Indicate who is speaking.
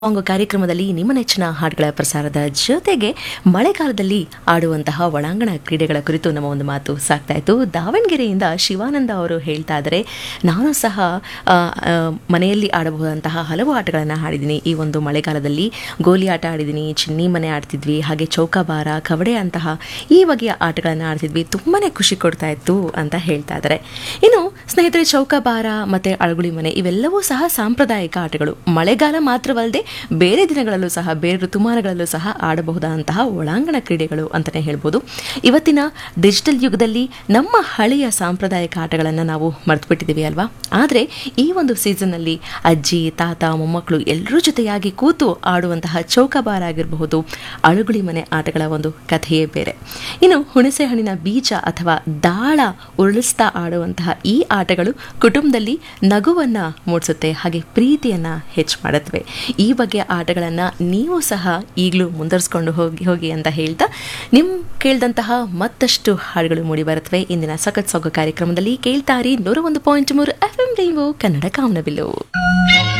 Speaker 1: song ಕಾರ್ಯಕ್ರಮದಲ್ಲಿ ನಿಮ್ಮ ನೆಚ್ಚಿನ ಹಾಡುಗಳ ಪ್ರಸಾರದ ಜೊತೆಗೆ ಮಳೆಗಾಲದಲ್ಲಿ ಆಡುವಂತಹ ಒಳಾಂಗಣ ಕ್ರೀಡೆಗಳ ಕುರಿತು ನಮ್ಮ ಒಂದು ಮಾತು ಸಾಕ್ತಾ ಇತ್ತು ದಾವಣಗೆರೆಯಿಂದ ಶಿವಾನಂದ ಅವರು ಹೇಳ್ತಾ ಇದ್ದಾರೆ ನಾನು ಸಹ ಆ, ಆ, ಮನೆಯಲ್ಲಿ ಆಡಬಹುದಂತಹ ಹಲವು ಆಟಗಳನ್ನು ಆಡಿದ್ದೀನಿ ಈ ಒಂದು ಮಳೆಗಾಲದಲ್ಲಿ ಗೋಲಿ ಆಟ ಆಡಿದ್ದೀನಿ ಚಿನ್ನಿ ಮನೆ ಆಡ್ತಿದ್ವಿ ಹಾಗೆ ಚೌಕಾಬಾರ ಕವಡೆ ಅಂತಹ ಈ ಬಗೆಯ ಆಟಗಳನ್ನು ಆಡ್ತಿದ್ವಿ ತುಂಬಾ ಖುಷಿ ಕೊಡ್ತಾ ಇತ್ತು ಅಂತ ಹೇಳ್ತಾ ಇದ್ದಾರೆ ಇನ್ನು ಸ್ನೇಹಿತರೆ ಚೌಕಾಬಾರ ಮತ್ತು ಅಳಗುಳಿ ಮನೆ ಇವೆಲ್ಲವೂ ಸಹ ಸಾಂಪ್ರದಾಯಿಕ ಆಟಗಳು ಮಳೆಗಾಲ ಮಾತ್ರವಲ್ಲದೆ ಬೇರೆ ದಿನಗಳಲ್ಲೂ ಸಹ ಬೇರೆ ಋತುಮಾನಗಳಲ್ಲೂ ಸಹ ಆಡಬಹುದಾದಂತಹ ಒಳಾಂಗಣ ಕ್ರೀಡೆಗಳು ಅಂತಲೇ ಹೇಳ್ಬೋದು ಇವತ್ತಿನ ಡಿಜಿಟಲ್ ಯುಗದಲ್ಲಿ ನಮ್ಮ ಹಳೆಯ ಸಾಂಪ್ರದಾಯಿಕ ಆಟಗಳನ್ನು ನಾವು ಮರೆತುಬಿಟ್ಟಿದ್ದೀವಿ ಅಲ್ವಾ ಆದರೆ ಈ ಒಂದು ಸೀಸನ್ನಲ್ಲಿ ಅಜ್ಜಿ ತಾತ ಮೊಮ್ಮಕ್ಕಳು ಎಲ್ಲರೂ ಜೊತೆಯಾಗಿ ಕೂತು ಆಡುವಂತಹ ಚೌಕಾಬಾರ ಆಗಿರಬಹುದು ಅಳುಗುಳಿ ಮನೆ ಆಟಗಳ ಒಂದು ಕಥೆಯೇ ಬೇರೆ ಇನ್ನು ಹುಣಸೆ ಹಣ್ಣಿನ ಬೀಜ ಅಥವಾ ದಾಳ ಉರುಳಿಸ್ತಾ ಆಡುವಂತಹ ಈ ಆಟಗಳು ಕುಟುಂಬದಲ್ಲಿ ನಗುವನ್ನ ಮೂಡಿಸುತ್ತೆ ಹಾಗೆ ಪ್ರೀತಿಯನ್ನ ಹೆಚ್ಚು ಮಾಡುತ್ತವೆ ಈ ಬಗೆಯ ಆಟಗಳನ್ನು ನೀವು ಸಹ ಈಗಲೂ ಮುಂದುವರಿಸ್ಕೊಂಡು ಹೋಗಿ ಹೋಗಿ ಅಂತ ಹೇಳ್ತಾ ನಿಮ್ ಕೇಳಿದಂತಹ ಮತ್ತಷ್ಟು ಹಾಡುಗಳು ಮೂಡಿ ಬರುತ್ತವೆ ಇಂದಿನ ಸಖತ್ ಸೊಗು ಕಾರ್ಯಕ್ರಮದಲ್ಲಿ ಕೇಳ್ತಾರಿ ನೂರ ಒಂದು ಪಾಯಿಂಟ್ ಮೂರು ಎಫ್ ಎಂ ಕನ್ನಡ ಕಾಮನಬಿಲ್ಲು